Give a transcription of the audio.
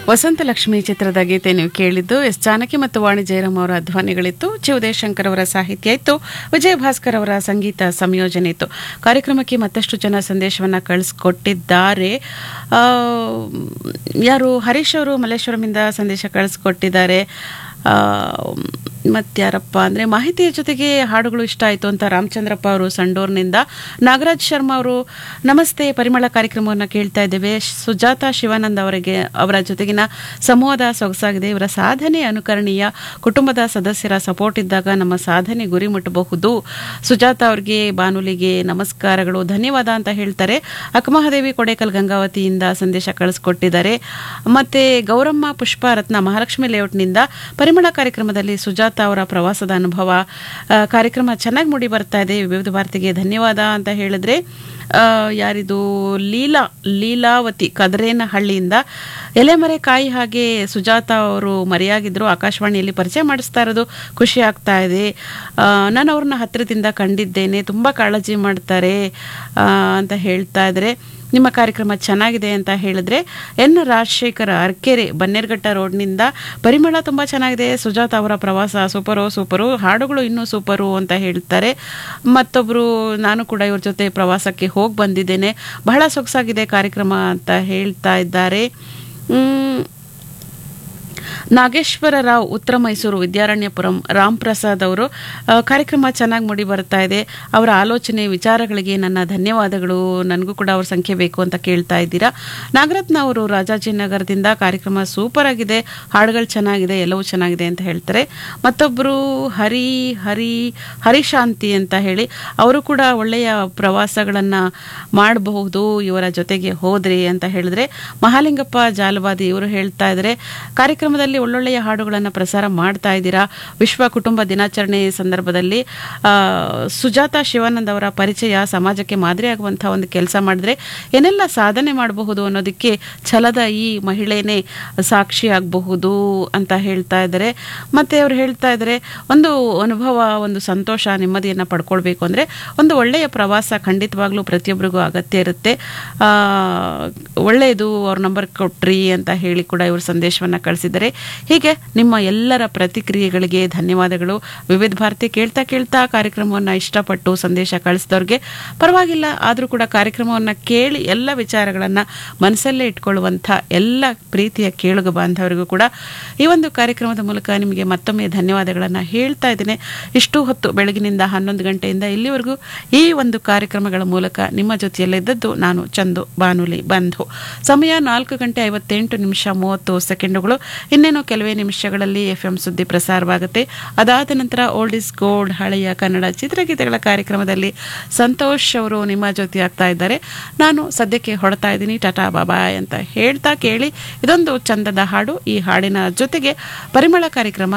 ವಸಂತ ಲಕ್ಷ್ಮಿ ಚಿತ್ರದ ಗೀತೆ ನೀವು ಕೇಳಿದ್ದು ಎಸ್ ಜಾನಕಿ ಮತ್ತು ವಾಣಿ ಜಯರಾಮ್ ಅವರ ಧ್ವನಿಗಳಿತ್ತು ಚಿ ಉದಯಶಂಕರ್ ಅವರ ಸಾಹಿತ್ಯ ಇತ್ತು ವಿಜಯ ಭಾಸ್ಕರ್ ಅವರ ಸಂಗೀತ ಸಂಯೋಜನೆ ಇತ್ತು ಕಾರ್ಯಕ್ರಮಕ್ಕೆ ಮತ್ತಷ್ಟು ಜನ ಸಂದೇಶವನ್ನ ಕಳಿಸ್ಕೊಟ್ಟಿದ್ದಾರೆ ಆ, ಯಾರು ಹರೀಶ್ ಅವರು ಮಲ್ಲೇಶ್ವರಮಿಂದ ಸಂದೇಶ ಕಳಿಸ್ಕೊಟ್ಟಿದ್ದಾರೆ ಆ, ಮತ್ಯಾರಪ್ಪ ಅಂದರೆ ಮಾಹಿತಿಯ ಜೊತೆಗೆ ಹಾಡುಗಳು ಇಷ್ಟ ಆಯಿತು ಅಂತ ರಾಮಚಂದ್ರಪ್ಪ ಅವರು ಸಂಡೂರ್ನಿಂದ ನಾಗರಾಜ್ ಶರ್ಮಾ ಅವರು ನಮಸ್ತೆ ಪರಿಮಳ ಕಾರ್ಯಕ್ರಮವನ್ನು ಕೇಳ್ತಾ ಇದ್ದೇವೆ ಸುಜಾತ ಶಿವಾನಂದ್ ಅವರಿಗೆ ಅವರ ಜೊತೆಗಿನ ಸಂವಾದ ಸೊಗಸಾಗಿದೆ ಇವರ ಸಾಧನೆ ಅನುಕರಣೀಯ ಕುಟುಂಬದ ಸದಸ್ಯರ ಸಪೋರ್ಟ್ ಇದ್ದಾಗ ನಮ್ಮ ಸಾಧನೆ ಗುರಿ ಮುಟ್ಟಬಹುದು ಸುಜಾತ ಅವರಿಗೆ ಬಾನುಲಿಗೆ ನಮಸ್ಕಾರಗಳು ಧನ್ಯವಾದ ಅಂತ ಹೇಳ್ತಾರೆ ಅಕ್ಕಮಹಾದೇವಿ ಕೊಡೇಕಲ್ ಗಂಗಾವತಿಯಿಂದ ಸಂದೇಶ ಕಳಿಸ್ಕೊಟ್ಟಿದ್ದಾರೆ ಮತ್ತೆ ಗೌರಮ್ಮ ಪುಷ್ಪಾರತ್ನ ಮಹಾಲಕ್ಷ್ಮಿ ಲೇಔಟ್ನಿಂದ ಪರಿಮಳ ಕಾರ್ಯಕ್ರಮದಲ್ಲಿ ಸುಜಾತ ಅವರ ಪ್ರವಾಸದ ಅನುಭವ ಆ, ಕಾರ್ಯಕ್ರಮ ಚೆನ್ನಾಗಿ ಮೂಡಿ ಬರ್ತಾ ಇದೆ ವಿವಿಧ ಭಾರತಿಗೆ ಧನ್ಯವಾದ ಅಂತ ಹೇಳಿದ್ರೆ ಆ, ಯಾರಿದು ಲೀಲಾ ಲೀಲಾವತಿ ಕದರೇನಹಳ್ಳಿಯಿಂದ ಎಲೆಮರೆ ಕಾಯಿ ಹಾಗೆ ಸುಜಾತ ಅವರು ಮರೆಯಾಗಿದ್ರು ಆಕಾಶವಾಣಿಯಲ್ಲಿ ಪರಿಚಯ ಮಾಡಿಸ್ತಾ ಇರೋದು ಖುಷಿ ಆಗ್ತಾ ಇದೆ ಆ, ನಾನು ಅವ್ರನ್ನ ಹತ್ತಿರದಿಂದ ಕಂಡಿದ್ದೇನೆ ತುಂಬ ಕಾಳಜಿ ಮಾಡ್ತಾರೆ ಆ, ಅಂತ ಹೇಳ್ತಾ ಇದ್ದಾರೆ ನಿಮ್ಮ ಕಾರ್ಯಕ್ರಮ ಚೆನ್ನಾಗಿದೆ ಅಂತ ಹೇಳಿದ್ರೆ ಎನ್ ರಾಜಶೇಖರ ಅರ್ಕೆರೆ ಬನ್ನೇರ್ಘಟ್ಟ ರೋಡ್ನಿಂದ ಪರಿಮಳ ತುಂಬ ಚೆನ್ನಾಗಿದೆ ಸುಜಾತ ಅವರ ಪ್ರವಾಸ ಸೂಪರು ಸೂಪರು ಹಾಡುಗಳು ಇನ್ನೂ ಸೂಪರು ಅಂತ ಹೇಳ್ತಾರೆ ಮತ್ತೊಬ್ಬರು ನಾನು ಕೂಡ ಇವ್ರ ಜೊತೆ ಪ್ರವಾಸಕ್ಕೆ ಹೋಗಿ ಬಂದಿದ್ದೇನೆ ಬಹಳ ಸೊಗಸಾಗಿದೆ ಕಾರ್ಯಕ್ರಮ ಅಂತ ಹೇಳ್ತಾ ಇದ್ದಾರೆ ಮ್, ನಾಗೇಶ್ವರ ರಾವ್ ಉತ್ತರ ಮೈಸೂರು ವಿದ್ಯಾರಣ್ಯಪುರಂ ರಾಮ್ ಪ್ರಸಾದ್ ಅವರು ಆ, ಕಾರ್ಯಕ್ರಮ ಚೆನ್ನಾಗಿ ಮೂಡಿ ಬರ್ತಾ ಇದೆ ಅವರ ಆಲೋಚನೆ ವಿಚಾರಗಳಿಗೆ ನನ್ನ ಧನ್ಯವಾದಗಳು ನನಗೂ ಕೂಡ ಅವ್ರ ಸಂಖ್ಯೆ ಬೇಕು ಅಂತ ಕೇಳ್ತಾ ಇದ್ದೀರಾ ನಾಗರತ್ನ ಅವರು ರಾಜಾಜಿನಗರದಿಂದ ಕಾರ್ಯಕ್ರಮ ಸೂಪರ್ ಆಗಿದೆ ಹಾಡುಗಳು ಚೆನ್ನಾಗಿದೆ ಎಲ್ಲವೂ ಚೆನ್ನಾಗಿದೆ ಅಂತ ಹೇಳ್ತಾರೆ ಮತ್ತೊಬ್ಬರು ಹರಿ ಹರಿ ಹರಿಶಾಂತಿ ಅಂತ ಹೇಳಿ ಅವರು ಕೂಡ ಒಳ್ಳೆಯ ಪ್ರವಾಸಗಳನ್ನು ಮಾಡಬಹುದು ಇವರ ಜೊತೆಗೆ ಹೋದ್ರಿ ಅಂತ ಹೇಳಿದ್ರೆ ಮಹಾಲಿಂಗಪ್ಪ ಜಾಲವಾದಿ ಇವರು ಹೇಳ್ತಾ ಇದ್ದಾರೆ ಕಾರ್ಯಕ್ರಮದಲ್ಲಿ ಒಳ್ಳೊಳ್ಳೆಯ ಹಾಡುಗಳನ್ನು ಪ್ರಸಾರ ಮಾಡ್ತಾ ಇದ್ದೀರಾ ವಿಶ್ವ ಕುಟುಂಬ ದಿನಾಚರಣೆ ಸಂದರ್ಭದಲ್ಲಿ ಆ, ಸುಜಾತ ಶಿವಾನಂದ್ ಅವರ ಪರಿಚಯ ಸಮಾಜಕ್ಕೆ ಮಾದರಿಯಾಗುವಂತಹ ಒಂದು ಕೆಲಸ ಮಾಡಿದ್ರೆ ಏನೆಲ್ಲ ಸಾಧನೆ ಮಾಡಬಹುದು ಅನ್ನೋದಕ್ಕೆ ಛಲದ ಈ ಮಹಿಳೆನೇ ಸಾಕ್ಷಿ ಆಗಬಹುದು ಅಂತ ಹೇಳ್ತಾ ಇದ್ದಾರೆ ಮತ್ತೆ ಅವ್ರು ಹೇಳ್ತಾ ಇದ್ದಾರೆ ಒಂದು ಅನುಭವ ಒಂದು ಸಂತೋಷ ನೆಮ್ಮದಿಯನ್ನು ಪಡ್ಕೊಳ್ಬೇಕು ಅಂದರೆ ಒಂದು ಒಳ್ಳೆಯ ಪ್ರವಾಸ ಖಂಡಿತವಾಗ್ಲೂ ಪ್ರತಿಯೊಬ್ಬರಿಗೂ ಅಗತ್ಯ ಇರುತ್ತೆ ಆ, ಒಳ್ಳೆಯದು ಅವ್ರ ನಂಬರ್ ಕೊಟ್ರಿ ಅಂತ ಹೇಳಿ ಕೂಡ ಇವರು ಸಂದೇಶವನ್ನು ಕಳಿಸಿದ್ದಾರೆ ಹೀಗೆ ನಿಮ್ಮ ಎಲ್ಲರ ಪ್ರತಿಕ್ರಿಯೆಗಳಿಗೆ ಧನ್ಯವಾದಗಳು ವಿವಿಧ ಭಾರತಿ ಕೇಳ್ತಾ ಕೇಳ್ತಾ ಕಾರ್ಯಕ್ರಮವನ್ನು ಇಷ್ಟಪಟ್ಟು ಸಂದೇಶ ಕಳಿಸಿದವ್ರಿಗೆ ಪರವಾಗಿಲ್ಲ ಆದರೂ ಕೂಡ ಕಾರ್ಯಕ್ರಮವನ್ನು ಕೇಳಿ ಎಲ್ಲ ವಿಚಾರಗಳನ್ನು ಮನಸ್ಸಲ್ಲೇ ಇಟ್ಕೊಳ್ಳುವಂಥ ಎಲ್ಲ ಪ್ರೀತಿಯ ಕೇಳುಗ ಬಾಂಧವರಿಗೂ ಕೂಡ ಈ ಒಂದು ಕಾರ್ಯಕ್ರಮದ ಮೂಲಕ ನಿಮಗೆ ಮತ್ತೊಮ್ಮೆ ಧನ್ಯವಾದಗಳನ್ನು ಹೇಳ್ತಾ ಇದ್ದೇನೆ ಇಷ್ಟು ಹೊತ್ತು ಬೆಳಗಿನಿಂದ ಹನ್ನೊಂದು ಗಂಟೆಯಿಂದ ಇಲ್ಲಿವರೆಗೂ ಈ ಒಂದು ಕಾರ್ಯಕ್ರಮಗಳ ಮೂಲಕ ನಿಮ್ಮ ಜೊತೆಯಲ್ಲಿದ್ದದ್ದು ನಾನು ಚಂದು ಬಾನುಲಿ ಬಂಧು ಸಮಯ ನಾಲ್ಕು ಗಂಟೆ ಐವತ್ತೆಂಟು ನಿಮಿಷ ಮೂವತ್ತು ಸೆಕೆಂಡುಗಳು ಇನ್ನೇನು ಕೆಲವೇ ನಿಮಿಷಗಳಲ್ಲಿ ಎಫ್ ಎಂ ಸುದ್ದಿ ಪ್ರಸಾರವಾಗುತ್ತೆ ಅದಾದ ನಂತರ ಓಲ್ಡ್ ಇಸ್ ಗೋಲ್ಡ್ ಹಳೆಯ ಕನ್ನಡ ಚಿತ್ರಗೀತೆಗಳ ಕಾರ್ಯಕ್ರಮದಲ್ಲಿ ಸಂತೋಷ್ ಅವರು ನಿಮ್ಮ ಜೊತೆ ಆಗ್ತಾ ಇದ್ದಾರೆ ನಾನು ಸದ್ಯಕ್ಕೆ ಹೊಡ್ತಾ ಇದ್ದೀನಿ ಟಾಟಾ ಬಾಬಾಯ್ ಅಂತ ಹೇಳ್ತಾ ಕೇಳಿ ಇದೊಂದು ಚಂದದ ಹಾಡು ಈ ಹಾಡಿನ ಜೊತೆಗೆ ಪರಿಮಳ ಕಾರ್ಯಕ್ರಮ